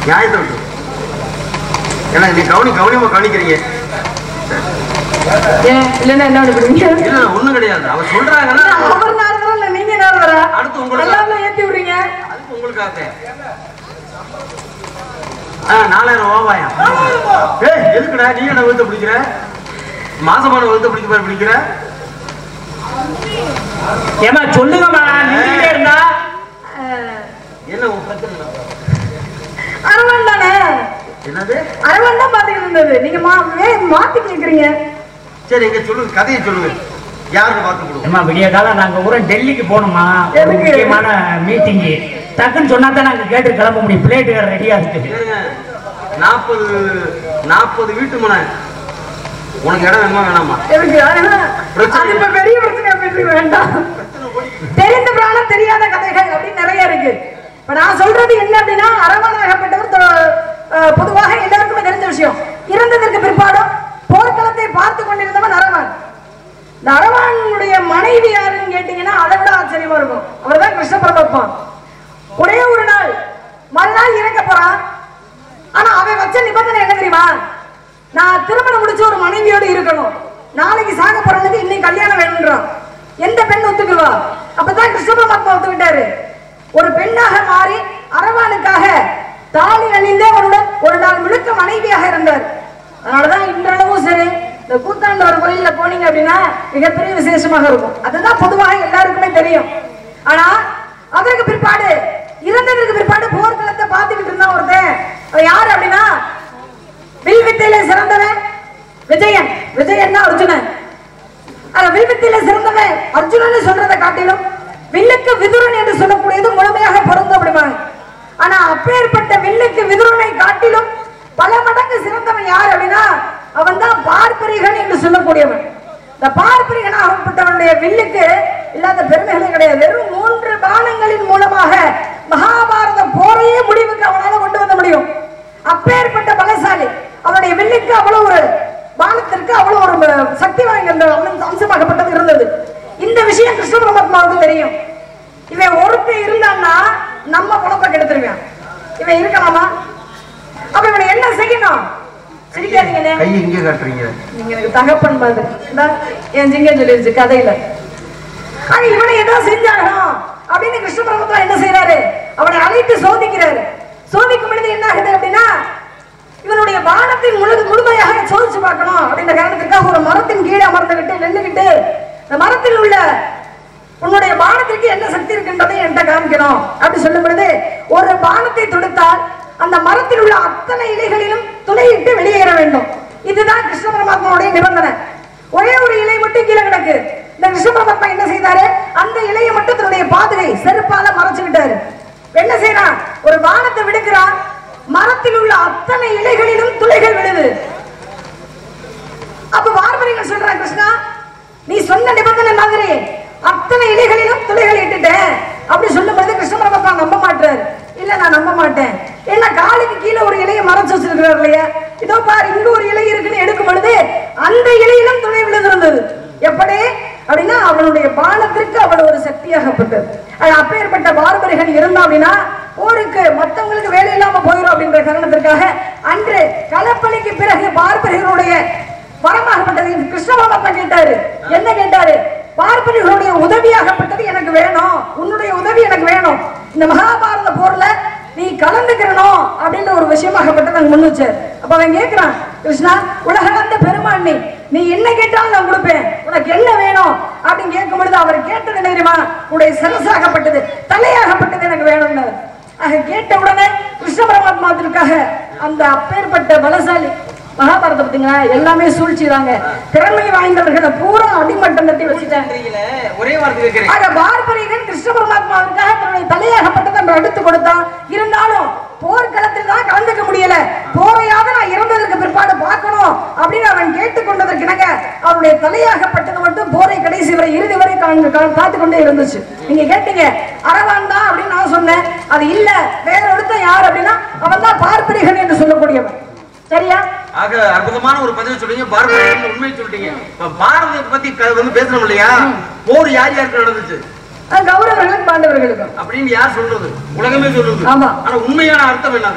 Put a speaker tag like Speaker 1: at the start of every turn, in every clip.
Speaker 1: நியாயத்தை விட்டு ஏன்னா நீ கவனி கவனியமா கவனிக்கிறீங்க
Speaker 2: ஏன் இல்லைன்னா என்ன பண்ணுவீங்க
Speaker 1: இல்ல ஒண்ணும் கிடையாது அவ சொல்றாங்கன்னா
Speaker 2: அவர் நாரதரா இல்ல நீங்க நாரதரா
Speaker 1: அடுத்து உங்களுக்கு.
Speaker 2: எல்லாரும் ஏத்தி விடுறீங்க
Speaker 1: அதுக்கு உங்களுக்காக ஆ நாலாயிரம் ரூபாயா ஏய் எதுக்குடா நீ என்ன வெளுத்த பிடிக்கிற மாசமான வெளுத்த பிடிக்க மாதிரி பிடிக்கிற
Speaker 3: ஏமா சொல்லுங்கம்மா நின்றுட்டே இருந்தா
Speaker 2: அஹ்,
Speaker 1: என்ன உன் பிரச்சனை
Speaker 2: அரவன் தானே
Speaker 1: என்னது
Speaker 2: அரவன் தான் பாத்துக்கிட்டு இருந்தது நீங்க மா ஏன் மாத்தி கேக்குறீங்க
Speaker 1: சரி எங்க சொல்லுங்க கதையை சொல்லுங்க யாருக்கு பார்த்து கொடுங்க
Speaker 3: ஏமா விடிய காலம் நாங்க ஊரம் டெல்லிக்கு போகணுமா ஒரு
Speaker 2: எதுக்கு?
Speaker 3: முக்கியமான மீட்டிங்கு டக்குன்னு சொன்னா தான் நாங்க கேட்டு கிளம்ப முடியும் பிளேட்டு ரெடியா இருக்கு
Speaker 1: நாற்பது நாற்பது வீட்டு மனை உனக்கு இடம் வேணுமா வேணாமா
Speaker 2: எதுக்கு அது
Speaker 1: பிரச்சனை
Speaker 2: இப்ப பெரிய பிரச்சனை பேசி வேண்டாம் தெரிந்த பிராணம் தெரியாத கதைகள் அப்படின்னு நிறைய இருக்கு இப்ப நான் சொல்றது என்ன அப்படின்னா அரவணாகப்பட்டவர் தொ- அஹ், பொதுவாக எல்லாருக்குமே தெரிஞ்ச விஷயம் இறந்ததற்கு பிற்பாடும் போர்க்களத்தை பார்த்து கொண்டிருந்தவன் அரவன் இந்த அரவானுடைய மனைவி யாருன்னு கேட்டீங்கன்னா அதை விட ஆச்சரியமா இருக்கும் அவர் தான் கிருஷ்ண பரமாத்மா ஒரே ஒரு நாள் மறுநாள் இறக்க போறான் ஆனா அவன் வச்ச நிபந்தனை என்ன தெரியுமா நான் திருமணம் முடிச்சு ஒரு மனைவியோடு இருக்கணும் நாளைக்கு சாக போறதுக்கு இன்னைக்கு கல்யாணம் வேணும்ன்றான் எந்த பெண் ஒத்துக்குவா அப்பதான் கிருஷ்ண பரமாத்மா ஒத்துக்கிட்டாரு ஒரு பெண்ணாக மாறி அரவானுக்காக தாலி அணிந்தே அவருடன் ஒரு நாள் முழுக்க மனைவியாக இருந்தார் அதனாலதான் இன்றளவும் சரி இந்த கூத்தாண்டவர் கோயில்ல போனீங்க அப்படின்னா மிகப்பெரிய விசேஷமாக இருக்கும் அதுதான் பொதுவாக எல்லாருக்குமே தெரியும் ஆனா அதற்கு பிற்பாடு இறந்ததற்கு பிற்பாடு போர்க்களத்தை பார்த்துக்கிட்டு இருந்தான் ஒருத்தன் அவன் யாரு அப்படின்னா வில் வித்தையில சிறந்தவன் விஜயன் விஜயன் தான் அர்ஜுனன் ஆனா வில் வித்தையில சிறந்தவன் அர்ஜுனன் சொல்றதை காட்டிலும் வில்லுக்கு விதுரன் என்று சொல்லக்கூடியது முழுமையாக பொருந்தும் அப்படிமாங்க ஆனா அப்பேற்பட்ட வில்லுக்கு விதுரனை காட்டிலும் பல மடங்கு சிறந்தவன் யார் அப்படின்னா அவன் தான் பார்ப்பரிகன் என்று சொல்லக்கூடியவன் இந்த பார்ப்பரிகன் ஆகப்பட்டவனுடைய வில்லுக்கு இல்லாத பெருமைகளே கிடையாது வெறும் மூன்று பானங்களின் மூலமாக மகாபாரத போரையே முடிவுக்கு அவனால கொண்டு வர முடியும் அப்பேற்பட்ட பலசாலி அவனுடைய வில்லுக்கு அவ்வளவு ஒரு பானத்திற்கு அவ்வளவு ஒரு சக்தி வாய்ந்த அந்த அம்ச- அம்சமாகப்பட்டது இருந்தது இந்த விஷயம் கிருஷ்ண பரமாத்மாவுக்கு தெரியும் இவன் ஒருத்தன் இருந்தான்னா நம்ம குழப்ப கெடுத்துருவான் இவன் இருக்கலாமா அப்ப இவனை என்ன செய்யணும் சிரிக்காதீங்கண்ணே
Speaker 1: கை இங்கே காட்டுறீங்க
Speaker 2: நீங்க எனக்கு தகப்பன் மாதிரி இந்தா, என் ஜிங்க சொல்லிருச்சு கதையில ஆனா இவனை ஏதோ செஞ்சாகணும் அப்படின்னு கிருஷ்ண பரமாத்மா என்ன செய்யறாரு அவனை அழைத்து சோதிக்கிறாரு சோதிக்கும் பொழுது என்ன ஆகுது அப்படின்னா இவனுடைய பானத்தின் முழு முழுமையாக சோதிச்சு பார்க்கணும் அப்படின்ற காரணத்திற்காக ஒரு மரத்தின் கீழே அமர்ந்துகிட்டு நின்றுகிட்டு இந்த மரத்தில் உள்ள உன்னுடைய பானத்திற்கு என்ன சக்தி இருக்கின்றதை என்கிட்ட காமிக்கணும் அப்படி சொல்லும் பொழுது ஒரு பானத்தை தொடுத்தால் அந்த மரத்தில் உள்ள அத்தனை இலைகளிலும் துளையிட்டு வெளியேற வேண்டும் இதுதான் கிருஷ்ண பரமாத்மாவுடைய நிபந்தனை ஒரே ஒரு இலை மட்டும் கீழே கிடக்கு இந்த கிருஷ்ண பரமாத்மா என்ன செய்தாரு அந்த இலையை மட்டும் தன்னுடைய பாதுகை செருப்பால மறைச்சுக்கிட்டாரு என்ன செய்யறான் ஒரு வானத்தை விடுக்கிறான் மரத்தில் உள்ள அத்தனை இலைகளிலும் துளைகள் விழுது அப்ப வார்மணிகள் சொல்றான் கிருஷ்ணா நீ சொன்ன நிபந்தனை மாதிரி அத்தனை இலைகளிலும் துளைகள் இட்டுட்டேன் அப்படி சொல்லும் பொழுது கிருஷ்ண பரமாத்மா நம்ப மாட்டாரு இல்ல நான் நம்ப மாட்டேன் ஏன்னா காலுக்கு கீழே ஒரு இலையை மறைச்சு வச்சிருக்கிறார் இல்லையா இதோ பாரு இங்க ஒரு இலை இருக்குன்னு எடுக்கும் பொழுது அந்த இலையிலும் துளை விழுந்திருந்தது எப்படி அப்படின்னா அவனுடைய பானத்திற்கு அவ்வளவு ஒரு சக்தியாகப்பட்டது அது அப்பேற்பட்ட பார்பரிகள் இருந்தா அப்படின்னா போருக்கு மத்தவங்களுக்கு வேலை இல்லாம போயிடும் அப்படின்ற காரணத்திற்காக அன்று களப்பலிக்கு பிறகு பார்பரிகளுடைய வரமாகப்பட்டது கிருஷ்ண பரமாத்மா கேட்டாரு என்ன கேட்டாரு பார்ப்பனிகளுடைய உதவியாகப்பட்டது எனக்கு வேணும் உன்னுடைய உதவி எனக்கு வேணும் இந்த மகாபாரத போர்ல நீ கலந்துக்கிறணும் அப்படின்ற ஒரு விஷயமாகப்பட்டது அங்க முன் வச்சார் அப்ப அவன் கேட்கிறான் கிருஷ்ணா உலகளந்த பெருமான் நீ நீ என்ன கேட்டாலும் நான் கொடுப்பேன் உனக்கு என்ன வேணும் அப்படின்னு கேட்கும் பொழுது அவர் கேட்டது என்ன தெரியுமா உன்னுடைய சிரசாகப்பட்டது தலையாகப்பட்டது எனக்கு வேணும்னு ஆக கேட்ட உடனே கிருஷ்ண பரமாத்மாவிற்காக அந்த அப்பேற்பட்ட பலசாலி மகாபாரதம் பார்த்தீங்களா எல்லாமே சூழ்ச்சிதாங்க திறமை வாய்ந்தவர்களை பூரா அடிமட்டம் தட்டி வச்சுட்டாங்க
Speaker 1: தெரியல ஒரே வார்த்தை கேட்கிறேன்
Speaker 2: ஆக பார்பரியன் கிருஷ்ண பரமாத்மாவிற்காக தன்னுடைய தலையாகப்பட்டதை நம்ம எடுத்து கொடுத்தான் இருந்தாலும் போர்க்களத்தில் தான் கலந்துக்க முடியல போரையாவது நான் இறந்ததற்கு பிற்பாடு பார்க்கணும் அப்படின்னு அவன் கேட்டுக்கொண்டதற்கு இணங்க அவருடைய தலையாகப்பட்டது மட்டும் போரை கடைசி வரை இறுதி வரை காத்து கொண்டே இருந்துச்சு நீங்க கேட்டீங்க அரவான் தான் அப்படின்னு நான் சொன்னேன் அது இல்ல வேற ஒருத்தன் யார் அப்படின்னா அவன் தான் பார்ப்பரிகன் என்று சொல்லக்கூடியவன் சரியா
Speaker 1: ஆக அற்புதமான ஒரு பதிவு சொல்றீங்க பாரத உண்மை சொல்லிட்டீங்க இப்ப பாரதத்தை பத்தி க- வந்து பேசணும் இல்லையா போர் யார் யாருக்கு நடந்துச்சு
Speaker 2: அஹ் கௌரவர்களுக்கும் பாண்டவர்களுக்கும்
Speaker 1: அப்படின்னு யார் சொல்றது உலகமே சொல்லுது
Speaker 2: ஆமா.
Speaker 1: ஆனா உண்மையான அர்த்தம் என்ன அதுக்கு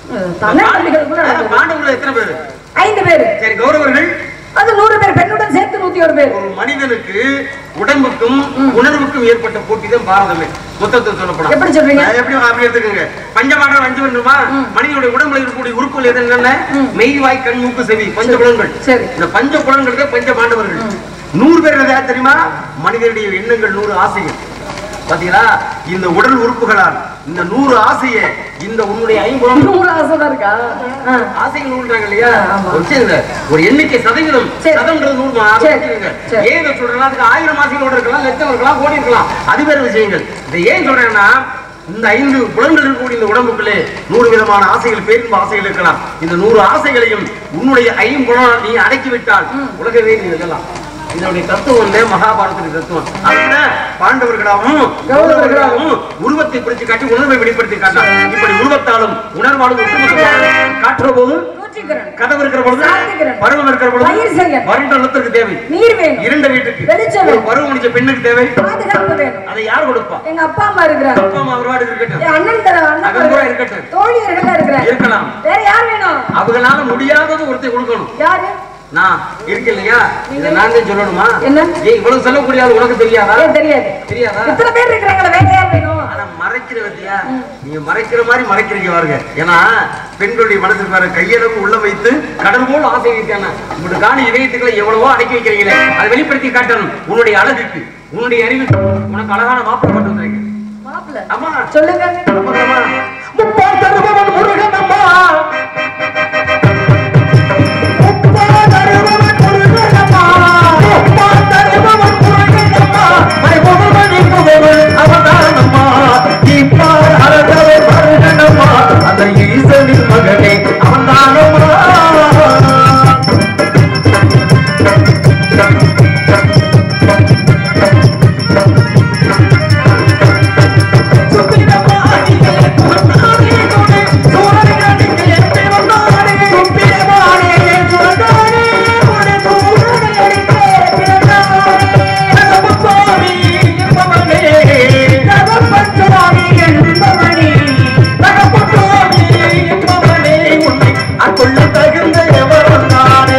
Speaker 2: தன்னம்பிக்கைகள் கூட நடக்குது.
Speaker 1: பாண்டவர்கள் எத்தனை பேரு
Speaker 2: ஐந்து பேர்
Speaker 1: சரி கௌரவர்கள்
Speaker 2: அது நூறு பேர் பெண்ணுடன் சேர்த்து நூத்தி ஒரு பேர்
Speaker 1: ஒரு மனிதனுக்கு உடம்புக்கும் உணர்வுக்கும் ஏற்பட்ட போட்டி தான் பாரதமே மொத்தத்தில் சொல்லப்படும்
Speaker 2: எப்படி சொல்றீங்க?
Speaker 1: நான் எப்படி அப்படி எடுத்துக்கோங்க பஞ்சபாண்டம் அஞ்சு பண்ணுமா மனிதனுடைய உடம்புல இருக்கக்கூடிய உறுப்புகள் எது என்னென்ன மெய் வாய் கண் மூக்கு செவி பஞ்ச புலன்கள்
Speaker 2: சரி.
Speaker 1: இந்த பஞ்ச புலன்கள் தான் பஞ்ச பாண்டவர்கள் நூறு பேர் யார் தெரியுமா மனிதனுடைய எண்ணங்கள் நூறு ஆசைகள் பாத்தீங்களா இந்த உடல் உறுப்புகளால் இந்த நூறு ஆசையை இந்த உன்னுடைய ஐம்புலம்
Speaker 2: நூறு ஆசைதான் இருக்கா ஆ.
Speaker 1: ஆசைகள் நூல்றாங்க இல்லையா
Speaker 2: ஆமா.
Speaker 1: ஒரு விஷயம் இல்ல. ஒரு எண்ணிக்கை சதவீதம்
Speaker 2: சரி.
Speaker 1: சதம்ன்றது நூறு மா-
Speaker 2: சரி.
Speaker 1: வச்சுக்கோங்க.
Speaker 2: சரி.
Speaker 1: ஏன் இதை சொல்றேன்னா அதுக்கு ஆயிரம் ஆசைகளோட இருக்கலாம் லட்சம் இருக்கலாம் கோடி இருக்கலாம் அது வேற விஷயங்கள் இதை ஏன் சொல்றேன்னா இந்த ஐந்து புலன்கள் இருக்கக்கூடிய இந்த உடம்புக்குள்ளே நூறு விதமான ஆசைகள் பேரின்ப ஆசைகள் இருக்கலாம் இந்த நூறு ஆசைகளையும் உன்னுடைய ஐம்புலம் நீ அடக்கி விட்டால் உலகவே நீ வெல்லலாம் இதனுடைய தத்துவம் வந்து மகாபாரதத்துடைய தத்துவம் அதுல பாண்டவர்களாகவும் கௌரவர்களாகவும் உருவத்தை பிடிச்சு காட்டி உணர்வை வெளிப்படுத்தி காட்டார் இப்படி உருவத்தாலும் உணர்வாலும் ஒட்டுமொத்தமாக காட்டுற போது
Speaker 2: நூற்றிக்கிறன்
Speaker 1: கதவு இருக்கிற பொழுது
Speaker 2: சாத்திக்கிறன்.
Speaker 1: பருவம் இருக்கிற பொழுது
Speaker 2: பயிர் செய்யணும்.
Speaker 1: வறண்ட நிலத்திற்கு தேவை
Speaker 2: நீர் வேணும்
Speaker 1: இருண்ட வீட்டுக்கு
Speaker 2: வெளிச்சம்
Speaker 1: ஒரு
Speaker 2: வேணும்.
Speaker 1: பருவம் முடிச்ச பெண்ணுக்கு தேவை
Speaker 2: பாதுகாப்பு வேணும்
Speaker 1: அதை யார் கொடுப்பா
Speaker 2: எங்க அப்பா அம்மா இருக்கிறாங்க
Speaker 1: அப்பா அம்மா ஒருவாடு இருக்கட்டும்
Speaker 2: என் அண்ணன் தர அண்ணன்
Speaker 1: அகம்புறா
Speaker 2: தர-
Speaker 1: இருக்கட்டும்.
Speaker 2: தோழியர்கள் இருக்கிறாங்க
Speaker 1: இருக்கலாம்
Speaker 2: வேற யார் வேணும்
Speaker 1: அவங்களால முடியாதது ஒருத்தர் கொடுக்கணும்
Speaker 2: யாரு
Speaker 1: நான் இருக்கு இல்லையா இதை நான் தான் சொல்லணுமா
Speaker 2: என்ன?
Speaker 1: ஏய் இவ்வளவு சொல்லக்கூடியது உனக்கு தெரியாதா
Speaker 2: ஏன் தெரியாது
Speaker 1: தெரியாதா
Speaker 2: இத்தனை பேர் இருக்கிறாங்களா வேற யார் வேணும்
Speaker 1: ஆனா மறைக்கிற பத்தியா நீங்க மறைக்கிற மாதிரி மறைக்கிறீங்க பாருங்க ஏன்னா பெண்களுடைய மனசுக்கு பாரு கையளவு உள்ள வைத்து கடல் போல் ஆசை வைத்தான இப்படி காணி இதயத்துக்களை எவ்வளவோ அடக்கி வைக்கிறீங்களே அதை வெளிப்படுத்தி காட்டணும் உன்னுடைய அழகுக்கு உன்னுடைய அறிவுக்கு உனக்கு அழகான மாப்பிள்ளை கொண்டு வந்திருக்கேன்
Speaker 2: மாப்பிள்ள
Speaker 1: ஆமா
Speaker 2: சொல்லுங்க
Speaker 1: அப்புறமா, முப்பாத்தருபவன் முருகன் அம்மா. முப்பாத்தருபவன் முருகன் அம்மா. முப்பாத்தருபவன் முருகன் அம்மா. மறைபொருள்மணி புகழ் அவன்தான் அம்மா. இப்பார் அழகவர் வருகன் அம்மா. அந்த ஈசனின் மகனே அவன்தான் அம்மா. அக்குள்ள தகுந்த எவரும் நானே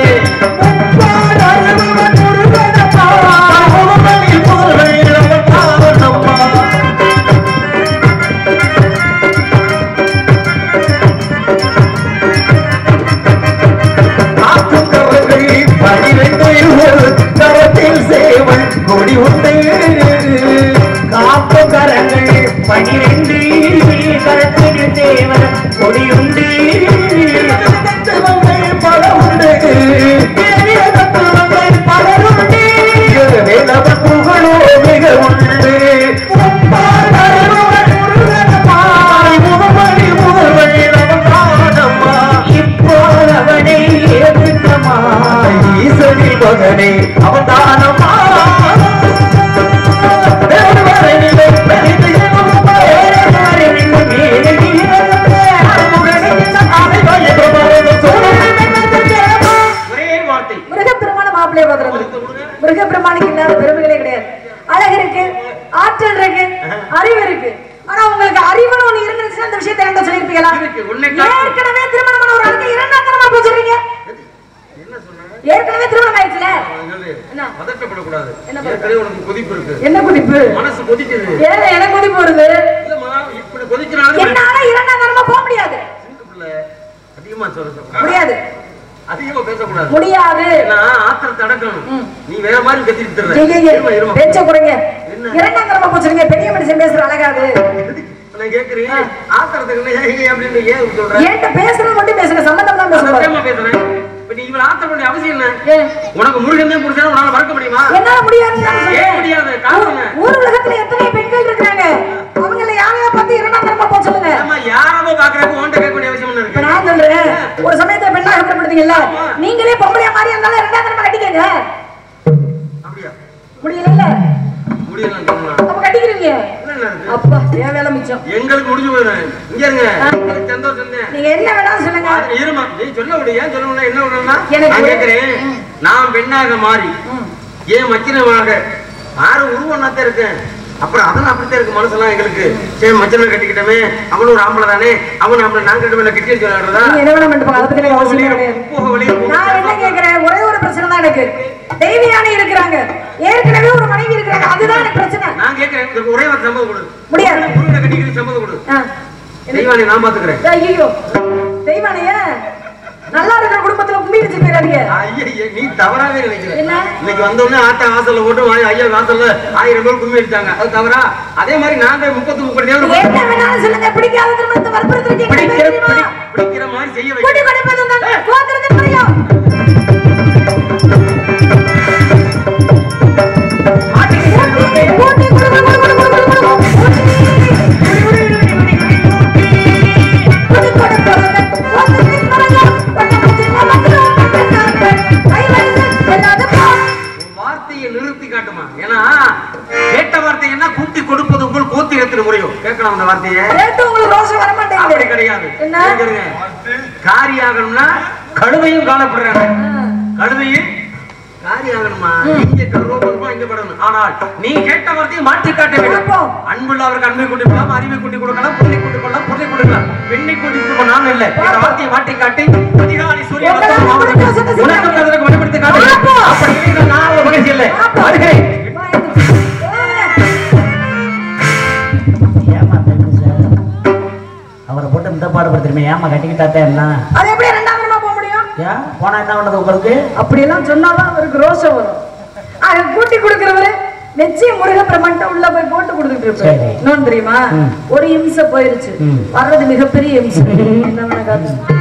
Speaker 1: கொடி உண்டு
Speaker 3: காப்பு கரங்கள் பனிரெண்டு கரத்தில் தேவர் கொடியுண்டு
Speaker 1: தத்துவங்கள் பல உண்டு பெரிய தத்துவங்கள் பலருண்டு வேலவன் புகழோ மிக உண்டு முப்பாதருவன் முருகனமாய் முகமணி முதல்வன் அவன்தானம்மா.
Speaker 3: இப்போது அவனை ஏற்றுக்கமா
Speaker 1: ஈசனின் மகனே அவன்தானம்மா. தேவனிலே பெரிதும் ஒரே வார்த்தை
Speaker 2: மிருகப்பிரமாண மாப்பிள்ளைய பாத்துறது மிருகப்பிரமாணிக்கு இல்லாத பெருமைகளே கிடையாது அழகு இருக்கு ஆற்றல் இருக்கு அறிவு இருக்கு ஆனா உங்களுக்கு அறிவுன்னு ஒண்ணு இருந்துச்சுன்னா அந்த விஷயத்தை என்கிட்ட சொல்லிருப்பீங்களா
Speaker 1: இருக்கு, உன்னை காட்டு.
Speaker 2: ஏற்கனவே திருமணமான ஒரு ஆளுக்கு இரண்டாம் தரமா போச்சுறீங்க
Speaker 1: என்ன சொன்னாங்க
Speaker 2: ஏற்கனவே திருமணம் ஆயிடுச்சுல என்ன?
Speaker 1: பதட்டப்படக்கூடாது
Speaker 2: என்ன பதட்டம்?
Speaker 1: ஏற்கனவே உனக்கு கொதிப்பு இருக்கு
Speaker 2: என்ன குடிப்பு
Speaker 1: மனசு கொதிக்குது
Speaker 2: ஏன் எனக்கு குடிப்பு வருது
Speaker 1: இல்லம்மா இப்படி கொதிக்கிறாலும்
Speaker 2: என்னால இரண்டாம் தரமா போக முடியாது
Speaker 1: சின்ன பிள்ளை அதிகமா சொல்ல சொல்ல
Speaker 2: முடியாது
Speaker 1: அதிகமா பேசக்கூடாது
Speaker 2: முடியாது
Speaker 1: நான் ஆத்திரத்தை அடக்கணும் நீ வேற மாதிரி கத்திட்டு தர்ற.
Speaker 2: ஐயையே,
Speaker 1: இருமா, இருமா.
Speaker 2: பேச்ச குறைங்க
Speaker 1: என்ன?
Speaker 2: இரண்டாம் தரமா போச்சுறீங்க பெரிய மனுஷன் பேசுற அழகாது
Speaker 1: நான் கேக்குறேன் ஆத்திரத்துக்கு என்ன ஏங்க அப்படின்னு ஏன் சொல்ற
Speaker 2: என்கிட்ட பேசுறது மட்டும் பேசுங்க சம்மந்தம் தான் பேசுவாங்க
Speaker 1: சத்தியமா பேசுறேன் இப்ப நீ இவ்வளவு ஆத்திர வேண்டிய அவசியம் என்ன
Speaker 2: ஏன்
Speaker 1: உனக்கு முருகன் தான் புரிஞ்சா உன்னால மறக்க முடியுமா
Speaker 2: என்னால முடியாதுன்னு நான்
Speaker 1: ஏன்
Speaker 2: சொல்றேன்.
Speaker 1: முடியாது காரணம் என்ன?
Speaker 2: ஊர் உலகத்துல எத்தனை பெண்கள் இருக்காங்க அவங்கள யாரையா பார்த்து இரண்டாம் தரமா போக சொல்லுங்க
Speaker 1: ஆமா யாரோ பாக்குறப்ப உன்கிட்ட கேட்க வேண்டிய அவசியம் என்ன
Speaker 2: இப்ப
Speaker 1: இருக்கு
Speaker 2: நான் சொல்றேன் ஒரு சமயத்துல பெண்ணாக பயன்படுத்தீங்கல்ல நீங்களே பொம்பளையா மாதிரி இருந்தாலும் இரண்டாம் தரமா கட்டிக்கங்க
Speaker 1: அப்படியா
Speaker 2: முடியல
Speaker 1: முடியல சொன்னா
Speaker 2: அப்ப கட்டிக்கிறீங்க
Speaker 1: என்ன இருக்கு
Speaker 2: அப்பா ஏன் வேலை மிச்சம்
Speaker 1: எங்களுக்கு முடிஞ்சு போயிடும் இங்க இருங்க எனக்கு சந்தோஷம் தான்
Speaker 2: நீங்க என்ன வேணாலும் சொல்லுங்க
Speaker 1: அது இருமா நீ சொல்ல விடு ஏன் சொல்ல விடல என்ன விடணும்னா
Speaker 2: எனக்கு
Speaker 1: நான்
Speaker 2: ஒரு-
Speaker 1: கேட்கிறேன் நான் பெண்ணாக மாறி ஏன் மக்கிரமாக ஆறு உருவம் தான் இருக்கேன் அப்புறம் அதெல்லாம் அப்படித்தான் இருக்கு மனசெல்லாம் எங்களுக்கு சரி மச்சனை கட்டிக்கிட்டமே அவனும் ஒரு ஆம்பளை தானே அவன் ஆம்பளை நாங்க ரெண்டு பேர்ல கட்டி வச்சு விளையாடுறதா
Speaker 2: நீங்க என்ன வேணா பண்ணிட்டு போங்க. அதை பத்தி எனக்கு அவசியம் கிடையாது.
Speaker 1: போக வெளியே
Speaker 2: நான் என்ன கேக்குறேன் ஒரே ஒரு பிரச்சனை தான் எனக்கு தெய்வயானி இருக்கிறாங்க ஏற்கனவே ஒரு மனைவி இருக்கிறாங்க அதுதான் எனக்கு பிரச்சனை
Speaker 1: நான் கேட்கிறேன் இதுக்கு ஒரே ஒரு சம்மதம் கொடு
Speaker 2: முடியாது.
Speaker 1: முருகனை கட்டிக்கிட்டு சம்மதம் கொடு
Speaker 2: ஆ.
Speaker 1: தெய்வானி நான் பாத்துக்கிறேன்
Speaker 2: ஐயோ தெய்வானைய நல்லா இருக்கிற குடும்பத்துல கும்பி வச்சு போயிடாதீங்க
Speaker 1: ஐயா நீ தவறாவே நினைக்கிற
Speaker 2: என்ன?
Speaker 1: இன்னைக்கு வந்த உடனே ஆட்டா வாசல்ல போட்டு வாய் ஐயா வாசல்ல ஆயிரம் பேர் கும்மி அடிச்சாங்க அது தவறா அதே மாதிரி நாங்க முப்பத்தி முப்பது
Speaker 2: என்ன
Speaker 1: நேரம்
Speaker 2: வேணாலும் சொல்லுங்க பிடிக்காத திருமணத்தை வற்புறுத்திருக்கீங்க
Speaker 1: பிடிக்கிற
Speaker 2: தெரியுமா?
Speaker 1: பிடி- பிடிக்கிற மாதிரி செய்ய
Speaker 2: கூட்டி
Speaker 1: வைக்க
Speaker 2: கொடுப்பது தான் கோத்திரத்து புரியும் கூட்டி, கூட்டி, குடு, குடு, குடு, குடு, குடு, குடு, குடு, கூட்டி கொடுப்பது கோத்திரத்தின் மரங்கள். பட்டணத்தில் நமக்கு பட்டணங்கள். கைவரிசை செல்லாத போர்.
Speaker 1: உன் வார்த்தையை நிறுத்தி காட்டுமா ஏன்னா கேட்ட வார்த்தை என்ன கூட்டி கொடுப்பது உங்கள் கோத்திரத்தின் முறையும் கேட்கலாம் அந்த வார்த்தையை
Speaker 2: கேட்டு உங்களுக்கு ரோஷம் வர
Speaker 1: அப்படி
Speaker 2: மாட்டேங்குது
Speaker 1: கிடையாது
Speaker 2: என்ன
Speaker 1: கேக்குறீங்க. காரியாகணும்னா கழுதையும் காணப்படுறாங்க கழுதையும் காரியாகணுமா இங்க கருவோம் இங்க படணும் ஆனால் நீ கேட்ட வார்த்தையை மாற்றி காட்ட வேண்டும்
Speaker 2: குழப்பம்.
Speaker 1: அன்புள்ள அவருக்கு அன்பை கூட்டி கொடுக்கலாம் அறிவை கூட்டி கொடுக்கலாம் பொருளை கூட்டி கொடுக்கலாம் பொருளை கொடுக்கலாம் பெண்ணை கூட்டி கொடுக்க நான் இல்லை இந்த வார்த்தையை மாற்றி காட்டி அதிகாலை சூரிய
Speaker 2: உங்களை
Speaker 1: வந்ததும்
Speaker 2: அப்படி பேச பேச
Speaker 1: உனக்கு தந்ததுக்கு வெளிப்படுத்தி காட்டு
Speaker 2: குழப்பம்.
Speaker 1: அப்படி இல்லை நான் ஒரு மகிழ்ச்சி இல்லை
Speaker 2: பாப்போம்.
Speaker 1: வருகிறேன்
Speaker 3: ஏமா தம்பி சார் அவரை போட்டு இந்த பாடுபடுத்துருமே ஏமா கட்டிக்கிட்டாத்தே என்ன
Speaker 2: அது எப்படி ரெண்டாம் தரமா போக முடியும்
Speaker 3: ஏன் போனா என்ன பண்ணது உங்களுக்கு
Speaker 2: அப்படியெல்லாம் சொன்னாதான் அவருக்கு ரோஷம் வரும் அதை கூட்டி கொடுக்கிறவரு நிச்சயம் முருகப்பிரமன்ட்ட உள்ள போய் போட்டு கொடுத்துட்டு இருப்பாரு
Speaker 3: சரி.
Speaker 2: இன்னொன்னு தெரியுமா
Speaker 3: ம்.
Speaker 2: ஒரு இம்சை போயிருச்சு
Speaker 3: ம்.
Speaker 2: வர்றது மிகப்பெரிய இம்சை என்ன வேணா காட்டு.